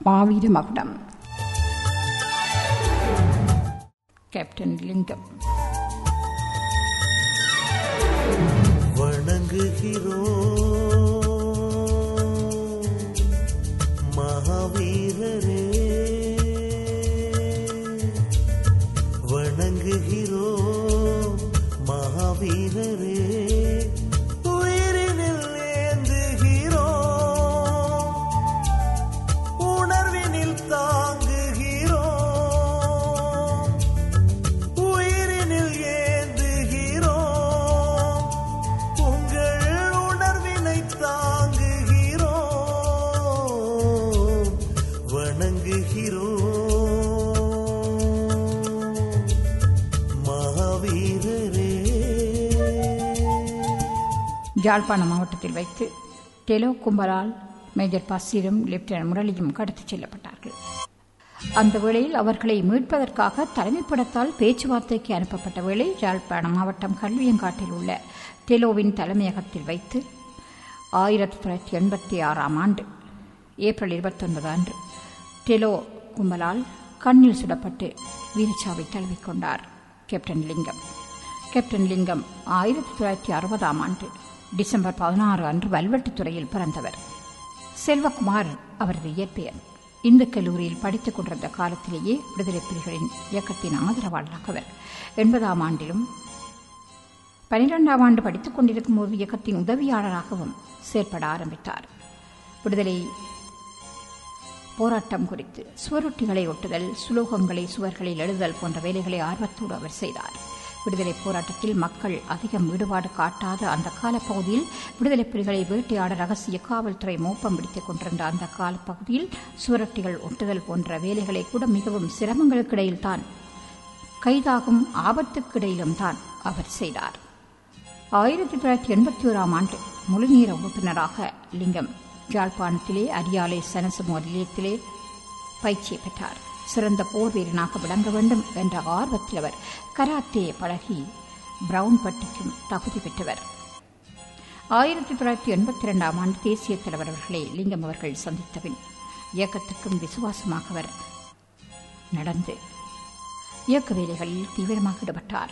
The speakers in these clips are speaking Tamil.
மாவீர மகுடம் கேப்டன் லிங்கம் வணங்குகிறோம் மகாவீரரே வணங்குகிறோம் மகாவீரரே உயிரினில் ஏந்துகிறோம் உணர்வினில் தாங்குகிறோம் உயிரினில் ஏந்துகிறோம் உங்கள் உணர்வினை தாங்குகிறோம் வணங்குகிறோம் மகாவீரரே யாழ்ப்பாணம் மாவட்டத்தில் வைத்து டெலோ கும்பலால் மேஜர் பசீரும் லெப்டினன்ட் முரளியும் கடத்திச் செல்லப்பட்டார்கள் அந்த வேளையில் அவர்களை மீட்பதற்காக தலைமைப்படத்தால் பேச்சுவார்த்தைக்கு அனுப்பப்பட்ட வேளை யாழ்ப்பாணம் மாவட்டம் கல்வியங்காட்டில் உள்ள டெலோவின் தலைமையகத்தில் வைத்து ஆயிரத்தி தொள்ளாயிரத்தி எண்பத்தி ஆறாம் ஆண்டு ஏப்ரல் இருபத்தொன்பது அன்று டெலோ கும்பலால் கண்ணில் சுடப்பட்டு வீரச்சாவை தழுவிக்கொண்டார் கேப்டன் லிங்கம் கேப்டன் லிங்கம் ஆயிரத்தி தொள்ளாயிரத்தி அறுபதாம் ஆண்டு டிசம்பர் பதினாறு அன்று வல்வெட்டித்துறையில் பிறந்தவர் செல்வகுமார் அவரது இயற்பெயர் இந்து கல்லூரியில் படித்துக் கொண்டிருந்த காலத்திலேயே விடுதலை புலிகளின் இயக்கத்தின் ஆதரவாளராக அவர் எண்பதாம் ஆண்டிலும் பனிரெண்டாம் ஆண்டு படித்துக் கொண்டிருக்கும் போது இயக்கத்தின் உதவியாளராகவும் செயற்பட ஆரம்பித்தார் விடுதலை போராட்டம் குறித்து சுவரொட்டிகளை ஒட்டுதல் சுலோகங்களை சுவர்களில் எழுதுதல் போன்ற வேலைகளை ஆர்வத்தோடு அவர் செய்தார் விடுதலை போராட்டத்தில் மக்கள் அதிகம் ஈடுபாடு காட்டாத அந்த காலப்பகுதியில் விடுதலை புலிகளை வேட்டையாட ரகசிய காவல்துறை மோப்பம் பிடித்துக் கொண்டிருந்த அந்த காலப்பகுதியில் சுவரொட்டிகள் ஒட்டுதல் போன்ற வேலைகளை கூட மிகவும் சிரமங்களுக்கிடையில் தான் கைதாகும் ஆபத்துக்கிடையிலும் தான் அவர் செய்தார் ஆயிரத்தி தொள்ளாயிரத்தி எண்பத்தி ஓராம் ஆண்டு முழுநீர உறுப்பினராக லிங்கம் யாழ்ப்பாணத்திலே அரியாலை சனசமூக நிலையத்திலே பயிற்சியை பெற்றார் சிறந்த போர் வீரனாக விளங்க வேண்டும் என்ற ஆர்வத்தில் அவர் கராத்தே பழகி பிரவுன் பட்டிக்கும் தகுதி பெற்றவர் ஆயிரத்தி தொள்ளாயிரத்தி எண்பத்தி இரண்டாம் ஆண்டு தேசிய தலைவர் அவர்களை லிங்கம் அவர்கள் சந்தித்தபின் இயக்கத்துக்கும் விசுவாசமாக அவர் நடந்து இயக்க வேலைகளில் தீவிரமாக ஈடுபட்டார்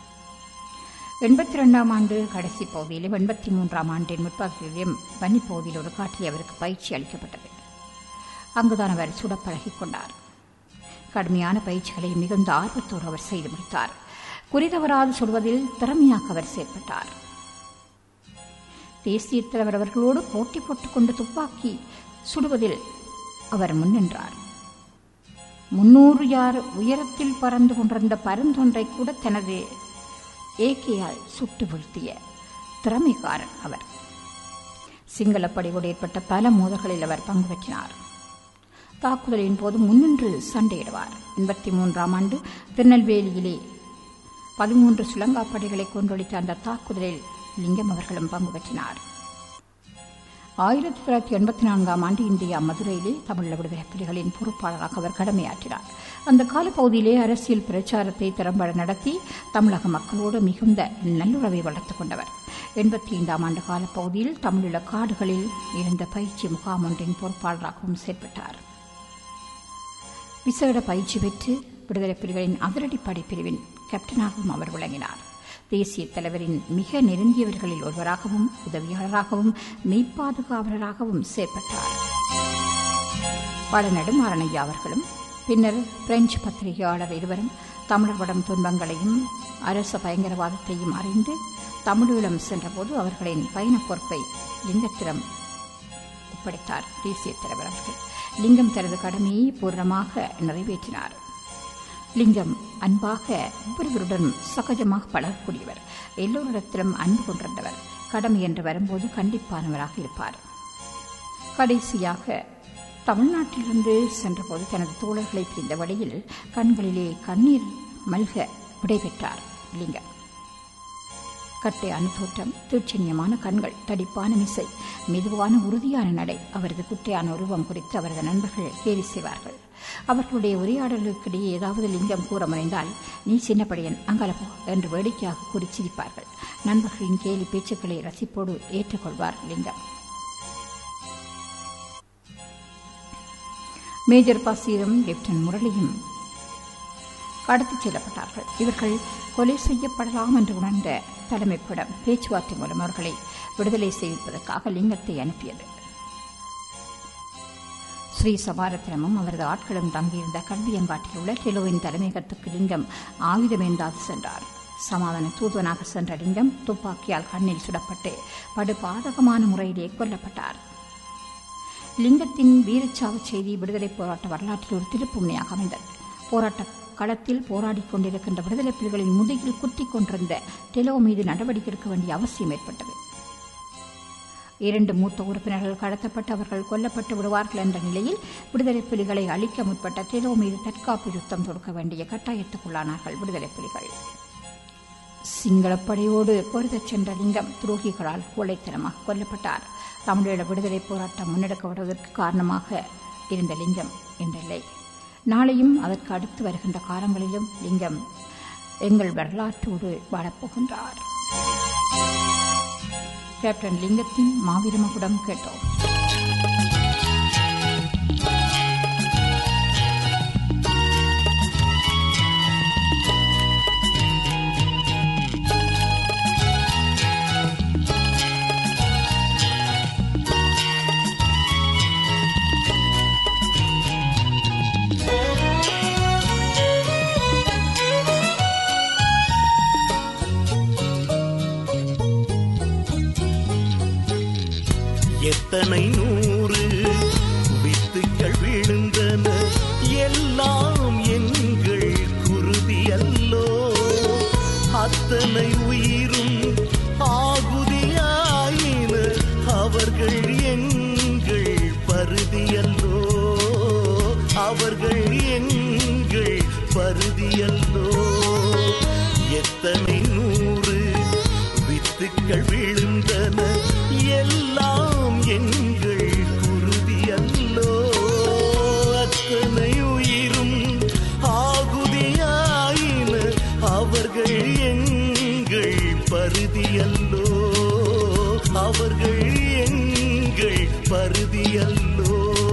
எண்பத்தி ரெண்டாம் ஆண்டு கடைசி பகுதியிலும் எண்பத்தி மூன்றாம் ஆண்டின் முற்பகுதியிலும் வன்னி பகுதியில் ஒரு காட்டில் அவருக்கு பயிற்சி அளிக்கப்பட்டது அங்குதான் அவர் சுட பழகிக் கொண்டார் கடுமையான பயிற்சிகளை மிகுந்த ஆர்வத்தோடு அவர் செய்து முடித்தார் குறிதவராது சொல்வதில் திறமையாக அவர் செயற்பட்டார் தேசிய தலைவர் அவர்களோடு போட்டி போட்டுக்கொண்டு துப்பாக்கி சுடுவதில் அவர் முன்னின்றார் முன்னூறு யார் உயரத்தில் பறந்து கொண்டிருந்த பருந்தொன்றை கூட தனது ஏகேயால் சுட்டு வீழ்த்திய திறமைக்காரன் அவர் சிங்கள படையோடு ஏற்பட்ட பல மோதல்களில் அவர் பங்கு பெற்றினார் தாக்குதலின் போது முன்னின்று சண்டையிடுவார் எண்பத்தி மூன்றாம் ஆண்டு திருநெல்வேலியிலே பதிமூன்று சுலங்கா படைகளை கொன்றொழித்த அந்த தாக்குதலில் லிங்கம் அவர்களும் பங்கு பெற்றினார் ஆயிரத்தி தொள்ளாயிரத்தி எண்பத்தி நான்காம் ஆண்டு இந்தியா மதுரையிலே தமிழ் விடுதலை புலிகளின் பொறுப்பாளராக அவர் கடமையாற்றினார் அந்த காலப்பகுதியிலே அரசியல் பிரச்சாரத்தை திறம்பட நடத்தி தமிழக மக்களோடு மிகுந்த நல்லுறவை வளர்த்துக் கொண்டவர் எண்பத்தி ஐந்தாம் ஆண்டு காலப்பகுதியில் தமிழீழ காடுகளில் இருந்த பயிற்சி முகாம் ஒன்றின் பொறுப்பாளராகவும் செயற்பட்டார் விசேட பயிற்சி பெற்று விடுதலை புலிகளின் அதிரடிப்படை பிரிவின் கேப்டனாகவும் அவர் விளங்கினார் தேசிய தலைவரின் மிக நெருங்கியவர்களில் ஒருவராகவும் உதவியாளராகவும் மெய்ப்பாதுகாவலராகவும் செயற்பட்டார் பல நெடுமாறனையா அவர்களும் பின்னர் பிரெஞ்சு பத்திரிகையாளர் இருவரும் தமிழர் படம் துன்பங்களையும் அரச பயங்கரவாதத்தையும் அறிந்து தமிழீழம் சென்றபோது அவர்களின் பயண பொறுப்பை லிங்கத்திடம் ஒப்படைத்தார் தேசிய தலைவர் அவர்கள் லிங்கம் தனது கடமையை பூர்ணமாக நிறைவேற்றினார் லிங்கம் அன்பாக ஒவ்வொருவருடன் சகஜமாக பழகக்கூடியவர் எல்லோரிடத்திலும் அன்பு கொண்டிருந்தவர் கடமை என்று வரும்போது கண்டிப்பானவராக இருப்பார் கடைசியாக தமிழ்நாட்டிலிருந்து சென்றபோது தனது தோழர்களை பிரிந்த வழியில் கண்களிலே கண்ணீர் மல்க விடைபெற்றார் லிங்கம் கட்டையான தோற்றம் தீட்சண்யமான கண்கள் தடிப்பான மிசை மெதுவான உறுதியான நடை அவரது குட்டையான உருவம் குறித்து அவரது நண்பர்கள் கேலி செய்வார்கள் அவர்களுடைய உரையாடலுக்கிடையே ஏதாவது லிங்கம் கூற முனைந்தால் நீ சின்னப்படியன் அங்கலப்போ என்று வேடிக்கையாக கூறி சிரிப்பார்கள் நண்பர்களின் கேலி பேச்சுக்களை ரசிப்போடு ஏற்றுக்கொள்வார் லிங்கம் மேஜர் பசீரும் லெப்டினன்ட் முரளியும் கடத்திச் செல்லப்பட்டார்கள் இவர்கள் கொலை செய்யப்படலாம் என்று உணர்ந்த தலைமைப்பிடம் பேச்சுவார்த்தை மூலம் அவர்களை விடுதலை செய்விப்பதற்காக லிங்கத்தை அனுப்பியது ஸ்ரீ சமாரத்தினமும் அவரது ஆட்களும் தங்கியிருந்த கல்வியங்காட்டில் உள்ள டெலோவின் தலைமையகத்துக்கு லிங்கம் ஆயுதமேந்தாது சென்றார் சமாதான தூதுவனாக சென்ற லிங்கம் துப்பாக்கியால் கண்ணில் சுடப்பட்டு படுபாதகமான முறையிலே கொல்லப்பட்டார் லிங்கத்தின் வீரச்சாவு செய்தி விடுதலை போராட்ட வரலாற்றில் ஒரு திருப்புமுனையாக அமைந்தது போராட்ட களத்தில் போராடிக் கொண்டிருக்கின்ற விடுதலை புலிகளின் முதுகில் குத்திக் கொண்டிருந்த டெலோ மீது நடவடிக்கை எடுக்க வேண்டிய அவசியம் ஏற்பட்டது இரண்டு மூத்த உறுப்பினர்கள் கடத்தப்பட்டு அவர்கள் கொல்லப்பட்டு விடுவார்கள் என்ற நிலையில் விடுதலை புலிகளை அழிக்க முற்பட்ட டெலோ மீது தற்காப்பு யுத்தம் தொடுக்க வேண்டிய கட்டாயத்துக்குள்ளானார்கள் விடுதலை புலிகள் சிங்களப்படையோடு பொருதச் சென்ற லிங்கம் துரோகிகளால் கொலைத்தனமாக கொல்லப்பட்டார் தமிழீழ விடுதலை போராட்டம் முன்னெடுக்கப்படுவதற்கு காரணமாக இருந்த லிங்கம் என்றில்லை நாளையும் அதற்கு அடுத்து வருகின்ற காலங்களிலும் லிங்கம் எங்கள் வரலாற்றோடு வாழப்போகின்றார் கேப்டன் லிங்கத்தின் மாவீரமகுடம் கேட்டோம் எத்தனை நூறு வித்துக்கள் விழுந்தன எல்லாம் எங்கள் குருதி அல்லோ அத்தனை உயிரும் ஆகுதியாயின அவர்கள் எங்கள் பருதி அல்லோ அவர்கள் எங்கள் பருதி அல்லோ எத்தனை நூறு வித்துக்கள் விழுந்தன எல்லாம் எங்கள் குருதி அல்லோ அத்தனை உயிரும் ஆகுதியாயின அவர்கள் எங்கள் பருதி அல்லோ அவர்கள் எங்கள் பருதி அல்லோ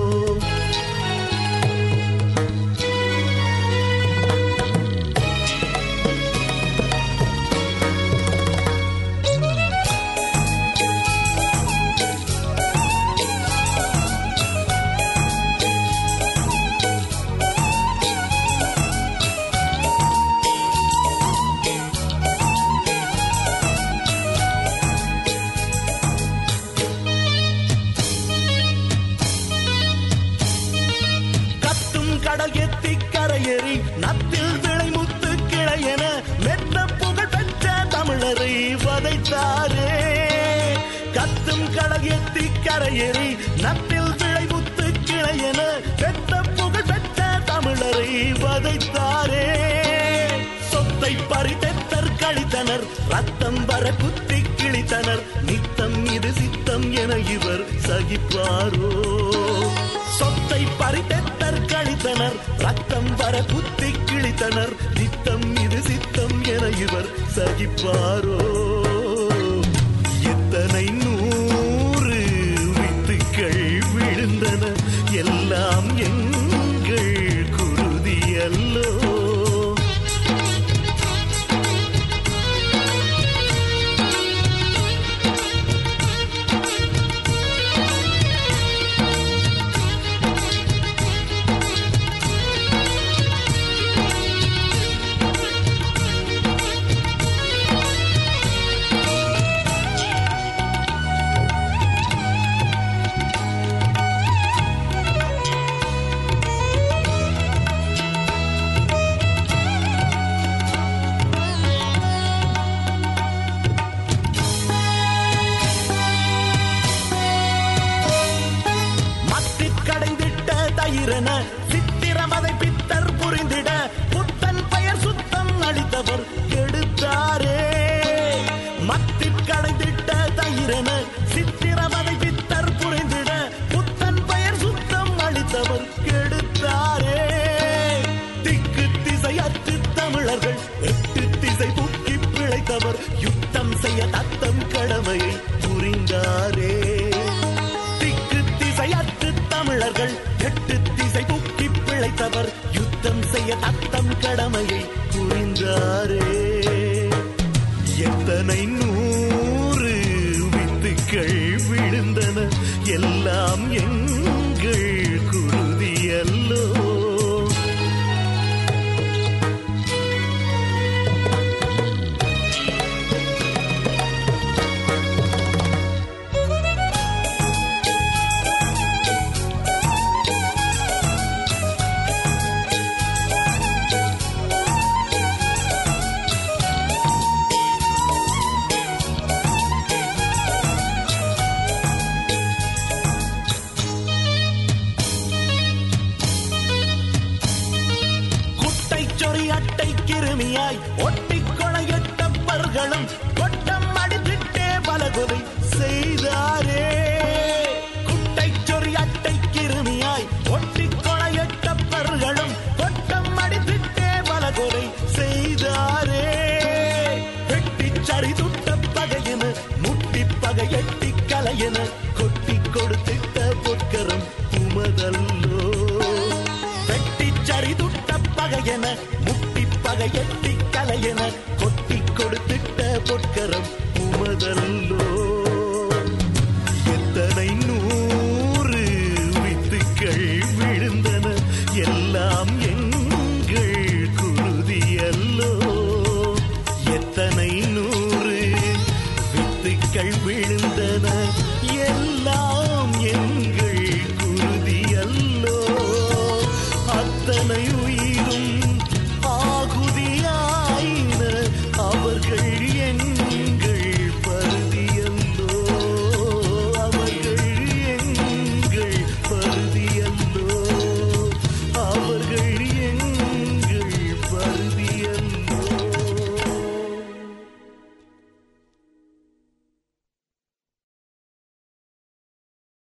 கத்தும் கடல் எத்தி கரையேறி நத்தில் விளைமுத்து கிளையென மெத்த புகழ் பெற்ற தமிழரை வதைத்தாரே கத்தும் கடல் எத்தி கரையேறி நத்தில் விளைமுத்து கிளையென மெத்த புகழ் பெற்ற தமிழரை வதைத்தாரே சொத்தை பறித்தெத்தர் கழித்தனர் ரத்தம் வர குத்தி கிழித்தனர் நித்தம் இது சித்தம் என இவர் சகிப்பாரோ சொத்தை பறித்தெத்தர் கழித்தனர் ரத்தம் வர குத்தி கிழித்தனர் நித்தம் இது சித்தம் என இவர் சகிப்பாரோ எத்தனை நூறு வித்துக்கள் விழுந்தன எல்லாம் எங்கள் குருதி அல்லோ மத்திக் கடைந்திட்ட தயிரென சித்திரமதை பித்தர் புரிந்திட புத்தன் பெயர் சுத்தம் அளித்தவர் கெடுத்தாரே மத்திக் கடைந்திட்ட தயிரென சித்திரமதை பித்தர் புரிந்திட புத்தன் பெயர் சுத்தம் அளித்தவர் கெடுத்தாரே திக்கு திசையற்று தமிழர்கள் எட்டு திசை புக்கி பிழைத்தவர் யுத்தம் செய்ய தத்தம் கடமையை புரிந்தாரே திக்கு திசையற்று தமிழர்கள் எட்டு திசை துக்கி பிழைத்தவர் யுத்தம் செய்ய தத்தம் கடமையை புரிந்தாரே எத்தனை நூறு வித்துக்கள் விழுந்தன எல்லாம் எங்கள் குருதியல்லோ குட்டை சொறி அட்டை கிருமியாய் ஒட்டி கொளையட்டப்பர்களும் கொட்டம் அடித்திட்டே பலகுதை செய்தாரே குட்டை சொறி அட்டை கிருமியாய் ஒட்டி கொளையட்டப்பர்களும் கொட்டம் அடித்திட்டே பலகுதை செய்தாரே வெட்டி சரி துட்ட பகையென முட்டி பகையட்டி கலையென கொட்டி கொடுத்திட்ட பொற்கரம் உமதல்லோ வெட்டி சரி துட்ட பகையென முட்டி பகையட்டி கலையென கொட்டி கொடுத்திட்ட பொற்கரம் உமதல்லோ எத்தனை நூறு வித்துக்கள் விழுந்தன எல்லாம் எங்கள் குருதியல்லோ எத்தனை நூறு வித்துக்கள் விழுந்தன எல்லாம் எங்கள் குருதியல்லோ அத்தனை